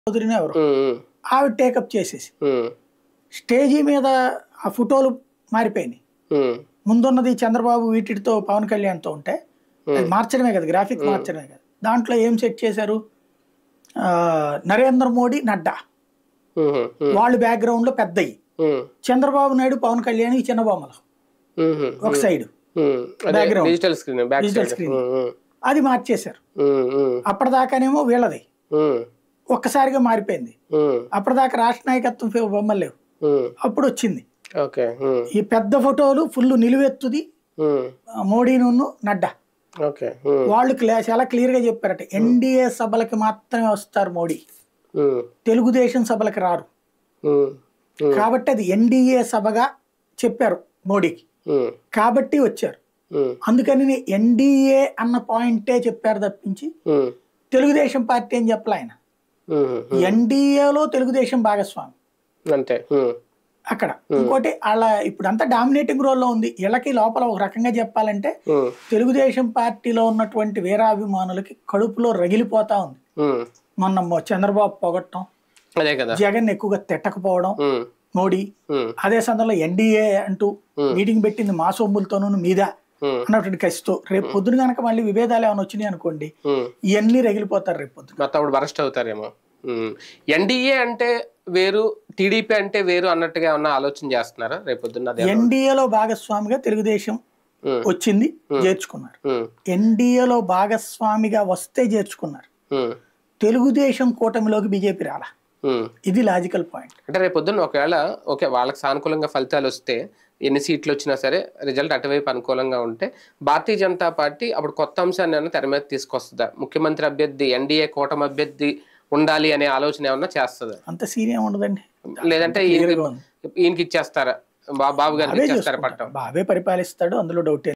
చౌదరిని ఎవరు ఉమ్, ఉమ్, ఆవిడ టేకప్ చేసేసి ఉమ్, స్టేజీ మీద ఆ ఫోటోలు మారిపోయినాయి ఉమ్, ముందున్నది చంద్రబాబు వీటితో పవన్ కళ్యాణ్తో ఉంటే అది మార్చడమే కదా గ్రాఫిక్ మార్చడమే కదా దాంట్లో ఏం సెట్ చేశారు ఆ, నరేంద్ర మోడీ నడ్డా ఉమ్, ఉమ్, వాళ్ళు బ్యాక్గ్రౌండ్లో పెద్దయి ఉమ్, చంద్రబాబు నాయుడు పవన్ కళ్యాణ్ ఈ చిన్న బొమ్మలు ఉమ్, ఉమ్, ఒక సైడ్ ఉమ్. అదే Background. Digital screen back Digital side screen. Um, um, అది మార్చేశారు ఉమ్, ఉమ్, అప్పటిదాకానేమో వీళ్ళది ఉమ్, ఒక్కసారిగా మారిపోయింది ఉమ్, అప్పటిదాకా రాష్ట్ర నాయకత్వం ఫే- బొమ్మలు లేవు ఉమ్, అప్పుడు వచ్చింది ఓకే ఉమ్, ఈ పెద్ద ఫోటోలు ఫుల్ నిలువెత్తుది ఉమ్, ఆ, మోడీను నడ్డా ఓకే ఉమ్, వాళ్ళు క్లా- చాలా క్లియర్ గా చెప్పారట ఎన్డీఏ సభలకి మాత్రమే వస్తారు మోడీ ఉమ్, తెలుగుదేశం సభలకి రారు ఉమ్, ఉమ్, కాబట్టి అది ఎన్డీఏ సభగా చెప్పారు మోడీకి ఉమ్, కాబట్టి వచ్చారు ఉమ్, అందుకని ఎన్డీఏ అన్న పాయింటే చెప్పారు తప్పించి ఉమ్, తెలుగుదేశం పార్టీ అని చెప్పలే ఆయన ఉమ్, ఉమ్, ఎన్డీఏలో తెలుగుదేశం భాగస్వామి అంతే ఉమ్, అక్కడ ఇంకోటి వాళ్ళ ఇప్పుడు అంతా డామినేటింగ్ రోల్లో ఉంది వీళ్ళకి లోపల ఒక రకంగా చెప్పాలంటే ఉమ్, తెలుగుదేశం పార్టీలో ఉన్నటువంటి వీరాభిమానులకి కడుపులో రగిలిపోతా ఉంది ఉమ్, మొన్న మొ- చంద్రబాబు పొగట్టం అదే కదా జగన్ ఎక్కువగా తిట్టకపోవడం ఉమ్, మోడీ ఉమ్, అదే సందర్భంలో ఎన్డీఏ అంటూ Hmm. మీటింగ్ పెట్టింది మా సొమ్ములతోనూ మీద ఉమ్, అన్నటువంటి కసితో రేపు పొద్దున కనుక మళ్ళీ విభేదాలు ఏమైనా వచ్చినాయి అనుకోండి ఉమ్. ఇవన్నీ రగిలిపోతారు రేపు పొద్దున మొత్తం అప్పుడు వరస్ట్ అవుతారేమో ఎన్డీఏ అంటే వేరు టీడీపీ అంటే వేరు అన్నట్టుగా ఏమన్నా ఆలోచన చేస్తున్నారా రేపొద్దున్న అదే ఎన్డీఏలో భాగస్వామిగా తెలుగుదేశం ఉమ్, వచ్చింది చేర్చుకున్నారు ఉమ్, ఎన్డీఏలో భాగస్వామిగా వస్తే చేర్చుకున్నారు ఉమ్, తెలుగుదేశం కూటమిలోకి బీజేపీ రాలా ఉమ్. ఇది లాజికల్ పాయింట్ అంటే రేపొద్దున్న ఒకవేళ ఓకే వాళ్ళకి సానుకూలంగా ఫలితాలు వస్తే ఎన్ని సీట్లు వచ్చినా సరే రిజల్ట్ అటువైపు అనుకూలంగా ఉంటే భారతీయ జనతా పార్టీ అప్పుడు కొత్త అంశాన్ని ఏమైనా తెర మీద తీసుకొస్తుందా ముఖ్యమంత్రి అభ్యర్థి ఎన్డీఏ కూటమి అభ్యర్థి ఉండాలి అనే ఆలోచన ఏమన్నా చేస్తుందా అంత సీనియం ఉండదండి లేదంటే Clear ఈయనకి గా ఉంది. ఈయనకి ఇచ్చేస్తారా బా- బాబు గారికి అవే ఇచ్చేస్తారా చూసుకుంటారు పట్టం బాబే పరిపాలిస్తాడు అందులో డౌట్